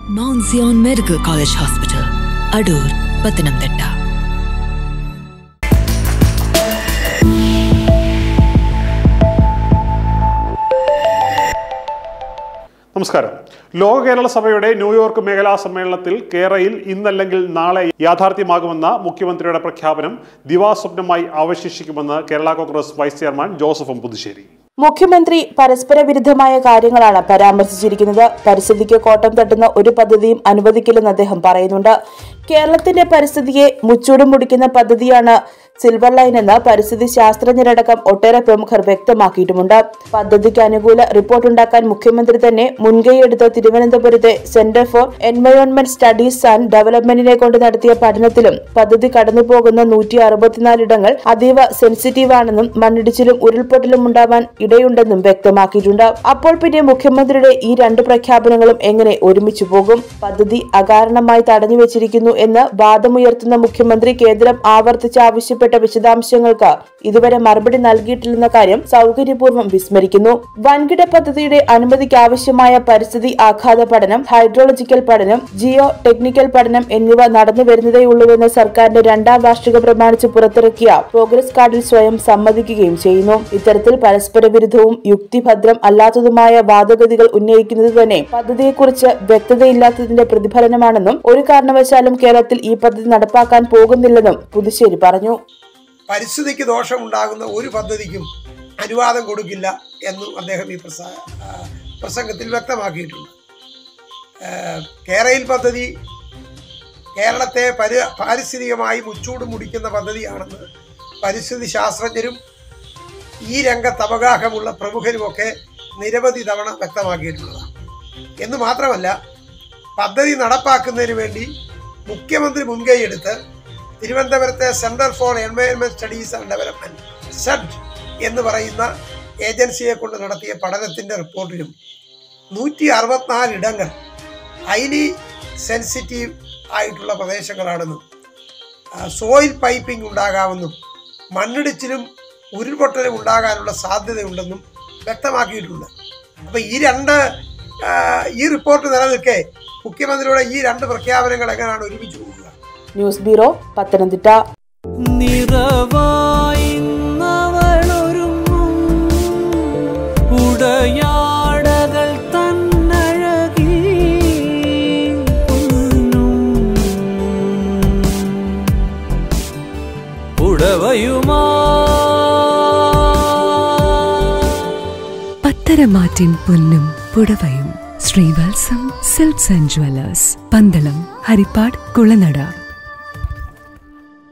mount Zion medical college hospital Adoor Pathanamthitta നമസ്കാരം ലോക കേരള സഭയുടെ ന്യൂയോർക്ക് മേഖലാ സമ്മേളനത്തിൽ കേരളയിൽ ഇന്നല്ലെങ്കിൽ നാളെ യാഥാർത്ഥ്യമാകുമെന്ന മുഖ്യമന്ത്രിയുടെ പ്രഖ്യാപനം ദിവാസ്വപ്നമായി അവശേഷിക്കുമെന്ന് Kerala Congress vice chairman Joseph Puthussery മുഖ്യമന്ത്രി പരസ്പര വിരുദ്ധമായ കാര്യങ്ങളാണ് പരാമർശിച്ചിരിക്കുന്നത് പരിസ്ഥിതിക്ക് കോട്ടം തട്ടുന്ന ഒരു പദ്ധതിയും അനുവദിക്കില്ലെന്ന് അദ്ദേഹം പറയുന്നുണ്ട് കേരളത്തിന്റെ പരിസ്ഥിതിയെ മുച്ചൂടും മുടിക്കുന്ന പദ്ധതിയാണ് സിൽവർ ലൈൻ എന്ന് പരിസ്ഥിതി ശാസ്ത്രജ്ഞരടക്കം ഒട്ടേറെ പ്രമുഖർ വ്യക്തമാക്കിയിട്ടുമുണ്ട് പദ്ധതിക്ക് അനുകൂല റിപ്പോർട്ടുണ്ടാക്കാൻ മുഖ്യമന്ത്രി തന്നെ മുൻകൈയെടുത്ത് തിരുവനന്തപുരത്തെ centre for environment studies and ഡെവലപ്മെന്റിനെ കൊണ്ട് നടത്തിയ പഠനത്തിലും പദ്ധതി കടന്നുപോകുന്ന നൂറ്റി അറുപത്തിനാലിടങ്ങൾ അതീവ സെൻസിറ്റീവ് ആണെന്നും മണ്ണിടിച്ചിലും ഉരുൾപൊട്ടലും ഉണ്ടാവാൻ ഇടയുണ്ടെന്നും വ്യക്തമാക്കിയിട്ടുണ്ട് അപ്പോൾ പിന്നെ മുഖ്യമന്ത്രിയുടെ ഈ രണ്ട് പ്രഖ്യാപനങ്ങളും എങ്ങനെ ഒരുമിച്ചു പോകും പദ്ധതി അകാരണമായി തടഞ്ഞു വെച്ചിരിക്കുന്നു എന്ന് വാദമുയർത്തുന്ന മുഖ്യമന്ത്രി കേന്ദ്രം ആവർത്തിച്ച് ആവശ്യപ്പെട്ട വിശദാംശങ്ങൾക്ക് ഇതുവരെ മറുപടി നൽകിയിട്ടില്ലെന്ന കാര്യം സൗകര്യപൂർവ്വം വിസ്മരിക്കുന്നു വൻകിട പദ്ധതിയുടെ അനുമതിക്ക് ആവശ്യമായ പരിസ്ഥിതി ആഘാത പഠനം ഹൈഡ്രോളജിക്കൽ പഠനം ജിയോ ടെക്നിക്കൽ പഠനം എന്നിവ നടന്നു വരുന്നതേയുള്ളൂവെന്ന് സർക്കാരിന്റെ രണ്ടാം വാർഷികം പ്രമാണിച്ച് പുറത്തിറക്കിയ പ്രോഗ്രസ് കാർഡിൽ സ്വയം സമ്മതിക്കുകയും ചെയ്യുന്നു ഇത്തരത്തിൽ പരസ്പര വിരുദ്ധവും യുക്തിഭദ്രം അല്ലാത്തതുമായ വാദഗതികൾ ഉന്നയിക്കുന്നത് തന്നെ പദ്ധതിയെക്കുറിച്ച് വ്യക്തതയില്ലാത്തതിന്റെ പ്രതിഫലനമാണെന്നും ഒരു കാരണവശാലും കേരളത്തിൽ ഈ പദ്ധതി നടപ്പാക്കാൻ പോകുന്നില്ലെന്നും പുതുശ്ശേരി പറഞ്ഞു പരിസ്ഥിതിക്ക് ദോഷമുണ്ടാകുന്ന ഒരു പദ്ധതിക്കും അനുവാദം കൊടുക്കില്ല എന്നും അദ്ദേഹം ഈ പ്രസ ആ, പ്രസംഗത്തിൽ വ്യക്തമാക്കിയിട്ടുണ്ട് ആ, കേരയിൽ പദ്ധതി കേരളത്തെ പരി പാരിസ്ഥിതികമായി മുച്ചൂട് മുടിക്കുന്ന പദ്ധതിയാണെന്ന് പരിസ്ഥിതി ശാസ്ത്രജ്ഞരും ഈ രംഗത്ത് അവഗാഹമുള്ള പ്രമുഖരുമൊക്കെ നിരവധി തവണ വ്യക്തമാക്കിയിട്ടുള്ളതാണ് എന്ന് മാത്രമല്ല പദ്ധതി നടപ്പാക്കുന്നതിന് വേണ്ടി മുഖ്യമന്ത്രി മുൻകൈയെടുത്ത് തിരുവനന്തപുരത്തെ centre for environment studies and development സെഡ് എന്ന് പറയുന്ന ഏജൻസിയെ കൊണ്ട് നടത്തിയ പഠനത്തിന്റെ റിപ്പോർട്ടിലും നൂറ്റി അറുപത്തിനാല് ഇടങ്ങൾ ഹൈലി സെൻസിറ്റീവ് ആയിട്ടുള്ള പ്രദേശങ്ങളാണെന്നും സോയിൽ പൈപ്പിംഗ് ഉണ്ടാകാമെന്നും മണ്ണിടിച്ചിലും ഉരുൾപൊട്ടലും ഉണ്ടാകാനുള്ള സാധ്യതയുണ്ടെന്നും വ്യക്തമാക്കിയിട്ടുണ്ട് അപ്പോൾ ഈ രണ്ട് ആ, ഈ റിപ്പോർട്ട് നിലനിൽക്കെ മുഖ്യമന്ത്രിയുടെ ഈ രണ്ട് പ്രഖ്യാപനങ്ങൾ എങ്ങനെയാണ് ഒരുമിച്ച് പോകുക ന്യൂസ് ബ്യൂറോ പത്തനംതിട്ട നിറവായിന്നവളൊരുങ്ങും ഉടയാടകൾ തന്നഴകി പൊന്നും ഉടവയുമാ പത്തരമാറ്റിൻ പൊന്നും പുടവയും Srivalsam silks and jewellers Pandalam Harippad Kulanada